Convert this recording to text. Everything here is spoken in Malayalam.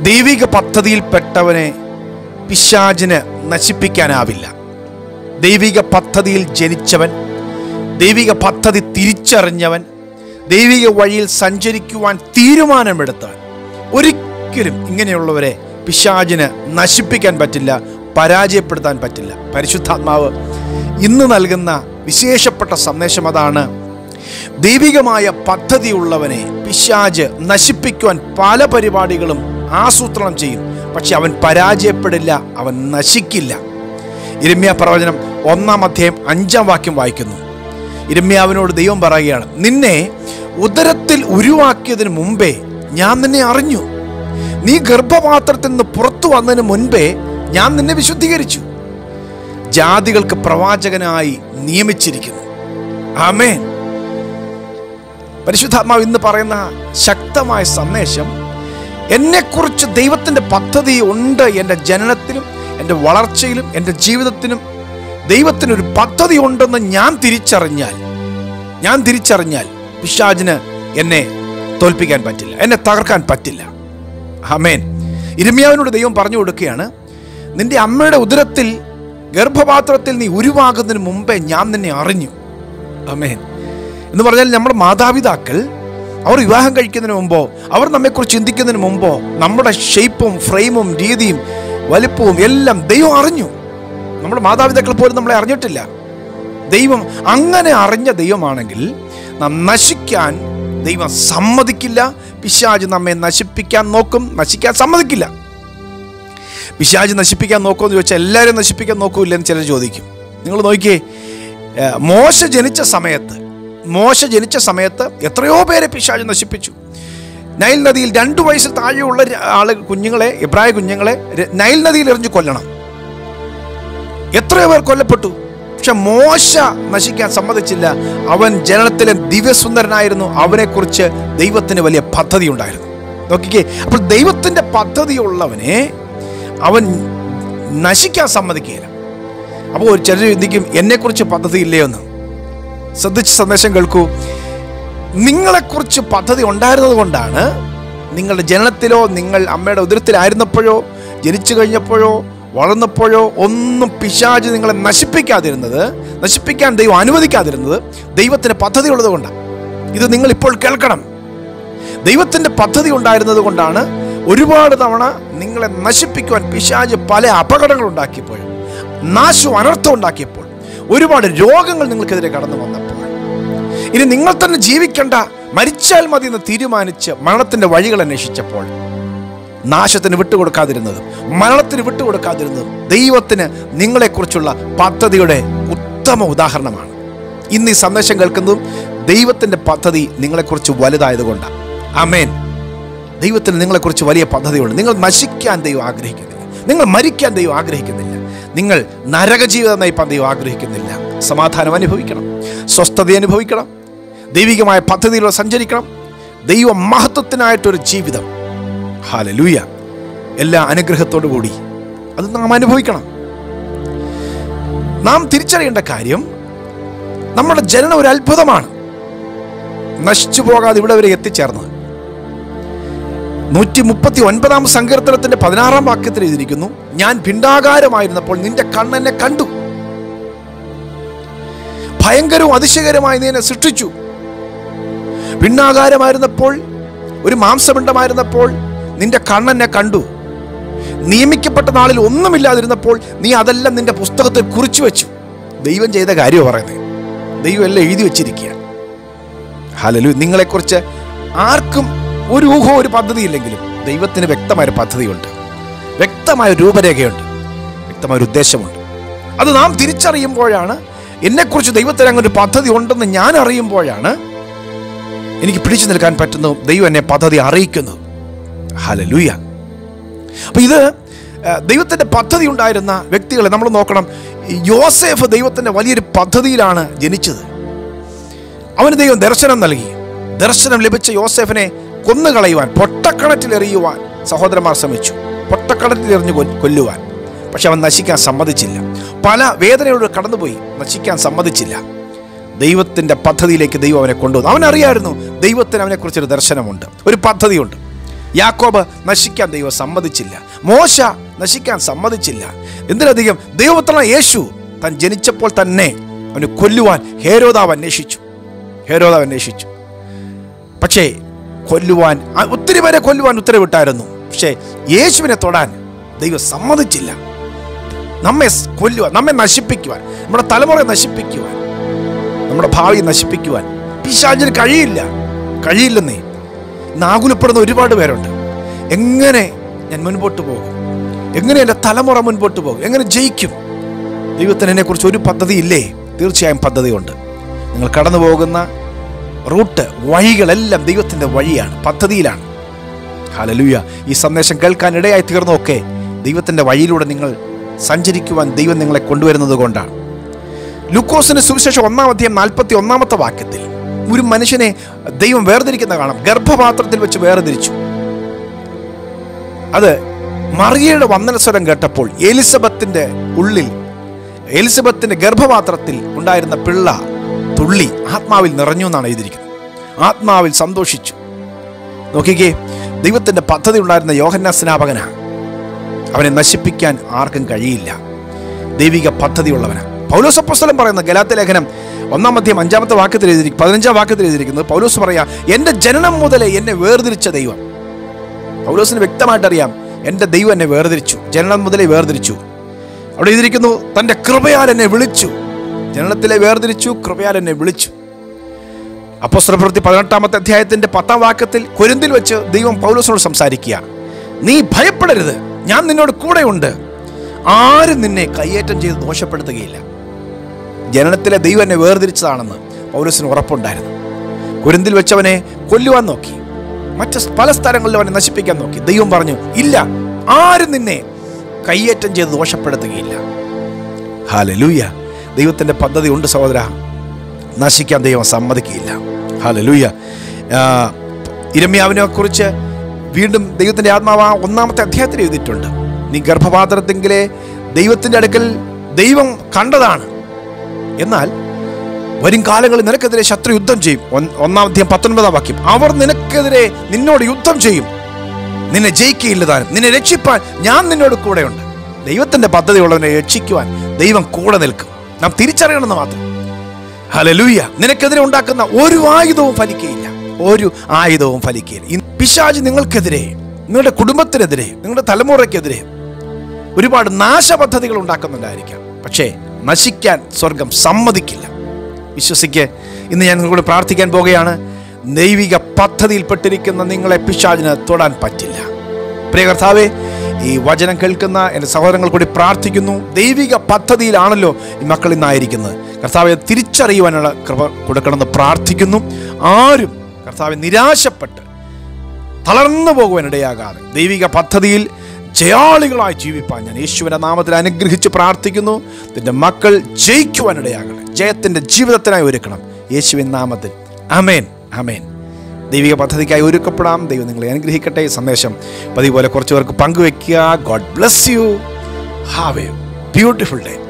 ദൈവിക പദ്ധതിയിൽപ്പെട്ടവനെ പിശാചിന് നശിപ്പിക്കാനാവില്ല ദൈവിക പദ്ധതിയിൽ ജനിച്ചവൻ ദൈവിക പദ്ധതി തിരിച്ചറിഞ്ഞവൻ ദൈവിക വഴിയിൽ സഞ്ചരിക്കുവാൻ തീരുമാനമെടുത്തവൻ ഒരിക്കലും ഇങ്ങനെയുള്ളവരെ പിശാചിന് നശിപ്പിക്കാൻ പറ്റില്ല പരാജയപ്പെടുത്താൻ പറ്റില്ല പരിശുദ്ധാത്മാവ് ഇന്ന് നൽകുന്ന വിശേഷപ്പെട്ട സന്ദേശം അതാണ് ദൈവികമായ പദ്ധതിയുള്ളവനെ പിശാജ് നശിപ്പിക്കുവാൻ പല പരിപാടികളും ആസൂത്രണം ചെയ്യും പക്ഷെ അവൻ പരാജയപ്പെടില്ല അവൻ നശിക്കില്ല ഇരമ്യ പ്രവചനം ഒന്നാം അധ്യായം അഞ്ചാം വാക്യം വായിക്കുന്നു ഇരമ്യാവിനോട് ദൈവം പറയുകയാണ് നിന്നെ ഉദരത്തിൽ ഉരുവാക്കിയതിന് മുമ്പേ ഞാൻ നിന്നെ അറിഞ്ഞു നീ ഗർഭപാത്രത്തിൽ നിന്ന് പുറത്തു വന്നതിന് മുൻപേ ഞാൻ നിന്നെ വിശുദ്ധീകരിച്ചു ജാതികൾക്ക് പ്രവാചകനായി നിയമിച്ചിരിക്കുന്നു ആമേൻ പരിശുദ്ധാത്മാവ് ഇന്ന് പറയുന്ന ശക്തമായ സന്ദേശം എന്നെക്കുറിച്ച് ദൈവത്തിൻ്റെ പദ്ധതി ഉണ്ട് എൻ്റെ ജനനത്തിലും എൻ്റെ വളർച്ചയിലും എൻ്റെ ജീവിതത്തിനും ദൈവത്തിനൊരു പദ്ധതി ഉണ്ടെന്ന് ഞാൻ തിരിച്ചറിഞ്ഞാൽ ഞാൻ തിരിച്ചറിഞ്ഞാൽ പിശാജിന് എന്നെ തോൽപ്പിക്കാൻ പറ്റില്ല എന്നെ തകർക്കാൻ പറ്റില്ല ഹമേൻ ഇരമ്യാവിനോട് ദൈവം പറഞ്ഞു കൊടുക്കുകയാണ് നിന്റെ അമ്മയുടെ ഉദരത്തിൽ ഗർഭപാത്രത്തിൽ നീ ഉരുവാകുന്നതിന് മുമ്പേ ഞാൻ നിന്നെ അറിഞ്ഞു അമേൻ എന്ന് പറഞ്ഞാൽ നമ്മുടെ മാതാപിതാക്കൾ അവർ വിവാഹം കഴിക്കുന്നതിന് മുമ്പോ അവർ നമ്മെക്കുറിച്ച് ചിന്തിക്കുന്നതിന് മുമ്പോ നമ്മുടെ ഷേപ്പും ഫ്രെയിമും രീതിയും വലിപ്പവും എല്ലാം ദൈവം അറിഞ്ഞു നമ്മുടെ മാതാപിതാക്കൾ പോലും നമ്മളെ അറിഞ്ഞിട്ടില്ല ദൈവം അങ്ങനെ അറിഞ്ഞ ദൈവമാണെങ്കിൽ നാം നശിക്കാൻ ദൈവം സമ്മതിക്കില്ല പിശാജ് നമ്മെ നശിപ്പിക്കാൻ നോക്കും നശിക്കാൻ സമ്മതിക്കില്ല പിശാജ് നശിപ്പിക്കാൻ നോക്കുമെന്ന് ചോദിച്ചാൽ എല്ലാവരും നശിപ്പിക്കാൻ നോക്കൂല്ല എന്ന് ചിലർ ചോദിക്കും നിങ്ങൾ നോക്കിയേ ഏഹ്, മോശ ജനിച്ച സമയത്ത് മോശ ജനിച്ച സമയത്ത് എത്രയോ പേരെ പിശാജ് നശിപ്പിച്ചു നൈൽ നദിയിൽ രണ്ടു വയസ്സിൽ താഴെയുള്ള ര- ആള് കുഞ്ഞുങ്ങളെ ഇബ്രായ കുഞ്ഞുങ്ങളെ ര- നൈൽ നദിയിൽ എറിഞ്ഞു കൊല്ലണം എത്രയോ പേർ കൊല്ലപ്പെട്ടു പക്ഷെ മോശ നശിക്കാൻ സമ്മതിച്ചില്ല അവൻ ജനനത്തിലെ ദിവ്യസുന്ദരനായിരുന്നു അവനെക്കുറിച്ച് ദൈവത്തിന് വലിയ പദ്ധതി ഉണ്ടായിരുന്നു നോക്കിക്കേ അപ്പോൾ ദൈവത്തിൻ്റെ പദ്ധതിയുള്ളവനെ അവൻ നശിക്കാൻ സമ്മതിക്കുകയില്ല അപ്പോൾ ഒരു ചിലർ ചിന്തിക്കും എന്നെക്കുറിച്ച് പദ്ധതി ഇല്ലയോ എന്ന് ശ്രദ്ധിച്ച് സന്ദേശം കേൾക്കൂ നിങ്ങളെക്കുറിച്ച് പദ്ധതി ഉണ്ടായിരുന്നത് കൊണ്ടാണ് നിങ്ങളുടെ ജനനത്തിലോ നിങ്ങൾ അമ്മയുടെ ഉദരത്തിലായിരുന്നപ്പോഴോ ജനിച്ചു കഴിഞ്ഞപ്പോഴോ വളർന്നപ്പോഴോ ഒന്നും പിശാജ് നിങ്ങളെ നശിപ്പിക്കാതിരുന്നത് നശിപ്പിക്കാൻ ദൈവം അനുവദിക്കാതിരുന്നത് ദൈവത്തിന് പദ്ധതി ഉള്ളത് കൊണ്ടാണ് ഇത് നിങ്ങൾ ഇപ്പോൾ കേൾക്കണം ദൈവത്തിൻ്റെ പദ്ധതി ഉണ്ടായിരുന്നത് കൊണ്ടാണ് ഒരുപാട് തവണ നിങ്ങളെ നശിപ്പിക്കുവാൻ പിശാജ് പല അപകടങ്ങൾ ഉണ്ടാക്കിയപ്പോൾ നാശവും അനർത്ഥം ഉണ്ടാക്കിയപ്പോൾ ഒരുപാട് രോഗങ്ങൾ നിങ്ങൾക്കെതിരെ കടന്നു വന്നപ്പോൾ ഇനി നിങ്ങൾ തന്നെ ജീവിക്കണ്ട മരിച്ചാൽ മതി എന്ന് തീരുമാനിച്ച് മരണത്തിന്റെ വഴികൾ അന്വേഷിച്ചപ്പോൾ നാശത്തിന് വിട്ടുകൊടുക്കാതിരുന്നതും മരണത്തിന് വിട്ടുകൊടുക്കാതിരുന്നതും ദൈവത്തിന് നിങ്ങളെക്കുറിച്ചുള്ള പദ്ധതിയുടെ ഉത്തമ ഉദാഹരണമാണ് ഇന്ന് ഈ സന്ദേശം കേൾക്കുന്നതും ദൈവത്തിന്റെ പദ്ധതി നിങ്ങളെക്കുറിച്ച് വലുതായതുകൊണ്ടാണ് അമേൻ ദൈവത്തിന് നിങ്ങളെക്കുറിച്ച് വലിയ പദ്ധതിയുണ്ട് നിങ്ങൾ നശിക്കാൻ ദൈവം ആഗ്രഹിക്കുന്നില്ല നിങ്ങൾ മരിക്കാൻ ദൈവം ആഗ്രഹിക്കുന്നില്ല നിങ്ങൾ നരകജീവിതം നയിപ്പാൻ ദൈവം ആഗ്രഹിക്കുന്നില്ല സമാധാനം അനുഭവിക്കണം സ്വസ്ഥത അനുഭവിക്കണം ദൈവികമായ പദ്ധതിയിലൂടെ സഞ്ചരിക്കണം ദൈവ മഹത്വത്തിനായിട്ടൊരു ജീവിതം ഹാലലൂയ എല്ലാ അനുഗ്രഹത്തോടു കൂടി അത് നാം അനുഭവിക്കണം നാം തിരിച്ചറിയേണ്ട കാര്യം നമ്മുടെ ജനനം ഒരു അത്ഭുതമാണ് നശിച്ചു പോകാതെ ഇവിടെ വരെ എത്തിച്ചേർന്നത് നൂറ്റി മുപ്പത്തി ഒൻപതാം സങ്കീർത്തനത്തിന്റെ പതിനാറാം വാക്യത്തിൽ എഴുതിയിരിക്കുന്നു ഞാൻ ഭിണ്ടാകാരമായിരുന്നപ്പോൾ നിന്റെ കണ്ണെന്നെ കണ്ടു ഭയങ്കരവും അതിശയകരമായി നീ എന്നെ സൃഷ്ടിച്ചു ഭിന്നാകാരമായിരുന്നപ്പോൾ ഒരു മാംസപിണ്ഡമായിരുന്നപ്പോൾ നിന്റെ കണ്ണെന്നെ കണ്ടു നിയമിക്കപ്പെട്ട നാളിൽ ഒന്നുമില്ലാതിരുന്നപ്പോൾ നീ അതെല്ലാം നിന്റെ പുസ്തകത്തിൽ കുറിച്ചു വെച്ചു ദൈവം ചെയ്ത കാര്യമാണ് പറയുന്നത് ദൈവം എല്ലാം എഴുതി വെച്ചിരിക്കുക ഹലലു നിങ്ങളെക്കുറിച്ച് ആർക്കും ഒരു ഊഹവും ഒരു പദ്ധതിയില്ലെങ്കിലും ദൈവത്തിന് വ്യക്തമായ ഒരു പദ്ധതിയുണ്ട് വ്യക്തമായ ഒരു രൂപരേഖയുണ്ട് വ്യക്തമായ ഒരു ഉദ്ദേശമുണ്ട് അത് നാം തിരിച്ചറിയുമ്പോഴാണ് എന്നെക്കുറിച്ച് ദൈവത്തിന് അങ്ങനെ ഒരു പദ്ധതി ഉണ്ടെന്ന് ഞാൻ അറിയുമ്പോഴാണ് എനിക്ക് പിടിച്ചു നിൽക്കാൻ പറ്റുന്നു ദൈവം എന്നെ പദ്ധതി അറിയിക്കുന്നു ഹലലൂയ അപ്പൊ ഇത് ആ, ദൈവത്തിന്റെ പദ്ധതി ഉണ്ടായിരുന്ന വ്യക്തികളെ നമ്മൾ നോക്കണം യോസേഫ് ദൈവത്തിന്റെ വലിയൊരു പദ്ധതിയിലാണ് ജനിച്ചത് അവന് ദൈവം ദർശനം നൽകി ദർശനം ലഭിച്ച യോസേഫിനെ കൊന്നുകളയുവാൻ പൊട്ടക്കണറ്റിൽ എറിയുവാൻ സഹോദരന്മാർ ശ്രമിച്ചു പൊട്ടക്കണറ്റിൽ എറിഞ്ഞു കൊൽ- കൊല്ലുവാൻ പക്ഷെ അവൻ നശിക്കാൻ സമ്മതിച്ചില്ല പല വേദനയോട് കടന്നുപോയി നശിക്കാൻ സമ്മതിച്ചില്ല ദൈവത്തിൻ്റെ പദ്ധതിയിലേക്ക് ദൈവം അവനെ കൊണ്ടുവന്നു അവനറിയായിരുന്നു ദൈവത്തിന് അവനെക്കുറിച്ചൊരു ദർശനമുണ്ട് ഒരു പദ്ധതിയുണ്ട് യാക്കോബ് നശിക്കാൻ ദൈവം സമ്മതിച്ചില്ല മോശ നശിക്കാൻ സമ്മതിച്ചില്ല എന്തിനധികം ദൈവപുത്രന യേശു താൻ ജനിച്ചപ്പോൾ തന്നെ അവന് കൊല്ലുവാൻ ഹേരോദാവ് അന്വേഷിച്ചു ഹേരോദാവ് അന്വേഷിച്ചു പക്ഷേ കൊല്ലുവാൻ ആ, ഒത്തിരി പേരെ കൊല്ലുവാൻ ഉത്തരവിട്ടായിരുന്നു പക്ഷേ യേശുവിനെ തൊടാൻ ദൈവം സമ്മതിച്ചില്ല നമ്മെ സ് കൊല്ലുവാൻ നമ്മെ നശിപ്പിക്കുവാൻ നമ്മുടെ തലമുറയെ നശിപ്പിക്കുവാൻ നമ്മുടെ ഭാവി നശിപ്പിക്കുവാൻ പിശാചിന് കഴിയില്ല കഴിയില്ലെന്നേ ഇന്ന് ആകുലപ്പെടുന്ന ഒരുപാട് പേരുണ്ട് എങ്ങനെ ഞാൻ മുൻപോട്ട് പോകും എങ്ങനെ എൻ്റെ തലമുറ മുൻപോട്ട് പോകും എങ്ങനെ ജയിക്കും ദൈവത്തിന് എന്നെക്കുറിച്ച് ഒരു പദ്ധതി ഇല്ലേ തീർച്ചയായും പദ്ധതിയുണ്ട് നിങ്ങൾ കടന്നു പോകുന്ന റൂട്ട് വഴികളെല്ലാം ദൈവത്തിൻ്റെ വഴിയാണ് പദ്ധതിയിലാണ് ഹലലുയ ഈ സന്ദേശം കേൾക്കാൻ ഇടയായി തീർന്നൊക്കെ ദൈവത്തിൻ്റെ വഴിയിലൂടെ നിങ്ങൾ സഞ്ചരിക്കുവാൻ ദൈവം നിങ്ങളെ കൊണ്ടുവരുന്നത് കൊണ്ടാണ് ലുക്കോസിന് സുവിശേഷം ഒന്നാം അധ്യായം നാൽപ്പത്തി ഒന്നാമത്തെ വാക്യത്തിൽ ഒരു മനുഷ്യനെ ദൈവം വേർതിരിക്കുന്ന കാണാം ഗർഭപാത്രത്തിൽ വെച്ച് വേർതിരിച്ചു അത് മറിയയുടെ വന്ദനസ്വരം കേട്ടപ്പോൾ എലിസബത്തിന്റെ ഉള്ളിൽ എലിസബത്തിന്റെ ഗർഭപാത്രത്തിൽ ഉണ്ടായിരുന്ന പിള്ള തുള്ളി ആത്മാവിൽ നിറഞ്ഞു എന്നാണ് എഴുതിയിരിക്കുന്നത് ആത്മാവിൽ സന്തോഷിച്ചു നോക്കിക്കേ ദൈവത്തിന്റെ പദ്ധതി ഉണ്ടായിരുന്ന യോഹന്ന സ്നാപകനാ അവനെ നശിപ്പിക്കാൻ ആർക്കും കഴിയില്ല ദൈവിക പദ്ധതിയുള്ളവനാ പൗലോസപ്പസ്തലം പറയുന്ന ഗലാത്ത ലേഖനം ഒന്നാം അധ്യായം അഞ്ചാമത്തെ വാക്യത്തിൽ എഴുതിയിരിക്കും പതിനഞ്ചാം വാക്യത്തിൽ എഴുതിയിരിക്കുന്നത് പൗലോസ് പറയാ എൻ്റെ ജനനം മുതലേ എന്നെ വേർതിരിച്ച ദൈവം പൗലോസിന് വ്യക്തമായിട്ട് അറിയാം എൻ്റെ ദൈവം എന്നെ വേർതിരിച്ചു ജനനം മുതലേ വേർതിരിച്ചു അവിടെ എഴുതിയിരിക്കുന്നു തൻ്റെ കൃപയാൽ എന്നെ വിളിച്ചു ജനനത്തിലെ വേർതിരിച്ചു കൃപയാൽ എന്നെ വിളിച്ചു അപ്പോസ്തലപ്രവൃത്തി പതിനെട്ടാമത്തെ അധ്യായത്തിന്റെ പത്താം വാക്യത്തിൽ കൊരിന്തിൽ വെച്ച് ദൈവം പൗലോസിനോട് സംസാരിക്കുക നീ ഭയപ്പെടരുത് ഞാൻ നിന്നോട് കൂടെയുണ്ട് ആരും നിന്നെ കയ്യേറ്റം ചെയ്ത് ദോഷപ്പെടുത്തുകയില്ല ജനനത്തിലെ ദൈവം എന്നെ വേർതിരിച്ചതാണെന്ന് പൗലോസിന് ഉറപ്പുണ്ടായിരുന്നു കുരുന്തിൽ വെച്ചവനെ കൊല്ലുവാൻ നോക്കി മറ്റ് പല സ്ഥലങ്ങളിലും അവനെ നശിപ്പിക്കാൻ നോക്കി ദൈവം പറഞ്ഞു ഇല്ല ആരും നിന്നെ കയ്യേറ്റം ചെയ്ത് ദോഷപ്പെടുത്തുകയില്ല ഹാലലൂയ ദൈവത്തിൻ്റെ പദ്ധതി ഉണ്ട് സഹോദര നശിക്കാൻ ദൈവം സമ്മതിക്കുകയില്ല ഹാലലൂയ ഇരമ്യാവിനെ കുറിച്ച് വീണ്ടും ദൈവത്തിൻ്റെ ആത്മാവ് ആ ഒന്നാമത്തെ അധ്യായത്തിൽ എഴുതിയിട്ടുണ്ട് നീ ഗർഭപാത്രത്തെങ്കിലെ ദൈവത്തിൻ്റെ അടുക്കൽ ദൈവം കണ്ടതാണ് എന്നാൽ വരും കാലങ്ങളിൽ നിനക്കെതിരെ ശത്രു യുദ്ധം ചെയ്യും ഒൻ- ഒന്നാം അധ്യായം പത്തൊൻപതാം വാക്യം അവർ നിനക്കെതിരെ നിന്നോട് യുദ്ധം ചെയ്യും നിന്നെ ജയിക്കുകയില്ല താനും നിന്നെ രക്ഷിപ്പാൻ ഞാൻ നിന്നോട് കൂടെയുണ്ട് ദൈവത്തിന്റെ പദ്ധതി ഉള്ളവനെ രക്ഷിക്കുവാൻ ദൈവം കൂടെ നിൽക്കും നാം തിരിച്ചറിയണമെന്ന് മാത്രം ഹലലൂയ നിനക്കെതിരെ ഉണ്ടാക്കുന്ന ഒരു ആയുധവും ഫലിക്കുകയില്ല ഒരു ആയുധവും ഫലിക്കുകയില്ല ഇന്ന് പിശാച് നിങ്ങൾക്കെതിരെ നിങ്ങളുടെ കുടുംബത്തിനെതിരെ നിങ്ങളുടെ തലമുറയ്ക്കെതിരെ ഒരുപാട് നാശപദ്ധതികൾ ഉണ്ടാക്കുന്നുണ്ടായിരിക്കാം പക്ഷേ നശിക്കാൻ സ്വർഗം സമ്മതിക്കില്ല വിശ്വസിക്ക് ഇന്ന് ഞാൻ നിങ്ങളോട് പ്രാർത്ഥിക്കാൻ പോകുകയാണ് ദൈവിക പദ്ധതിയിൽപ്പെട്ടിരിക്കുന്ന നിങ്ങളെ പിശാചിന് തൊടാൻ പറ്റില്ല പ്രിയ കർത്താവേ ഈ വചനം കേൾക്കുന്ന എൻ്റെ സഹോദരങ്ങൾ കൂടി പ്രാർത്ഥിക്കുന്നു ദൈവിക പദ്ധതിയിലാണല്ലോ ഈ മക്കൾ ഇന്നായിരിക്കുന്നത് കർത്താവെ തിരിച്ചറിയുവാനുള്ള കൃപ കൊടുക്കണമെന്ന് പ്രാർത്ഥിക്കുന്നു ആരും കർത്താവെ നിരാശപ്പെട്ട് തളർന്നു പോകുവാനിടയാകാതെ ദൈവിക പദ്ധതിയിൽ ജയാളികളായി ജീവിപ്പാൻ ഞാൻ യേശുവിൻ്റെ നാമത്തിൽ അനുഗ്രഹിച്ച് പ്രാർത്ഥിക്കുന്നു നിന്റെ മക്കൾ ജയിക്കുവാനിടയാകണം ജയത്തിൻ്റെ ജീവിതത്തിനായി ഒരുക്കണം യേശുവിൻ നാമത്തിൽ അമേൻ അമേൻ ദൈവിക പദ്ധതിക്കായി ഒരുക്കപ്പെടാം ദൈവം നിങ്ങളെ അനുഗ്രഹിക്കട്ടെ ഈ സന്ദേശം പതിവ് പോലെ കുറച്ച് പേർക്ക് പങ്കുവെക്കുക God bless you have a beautiful day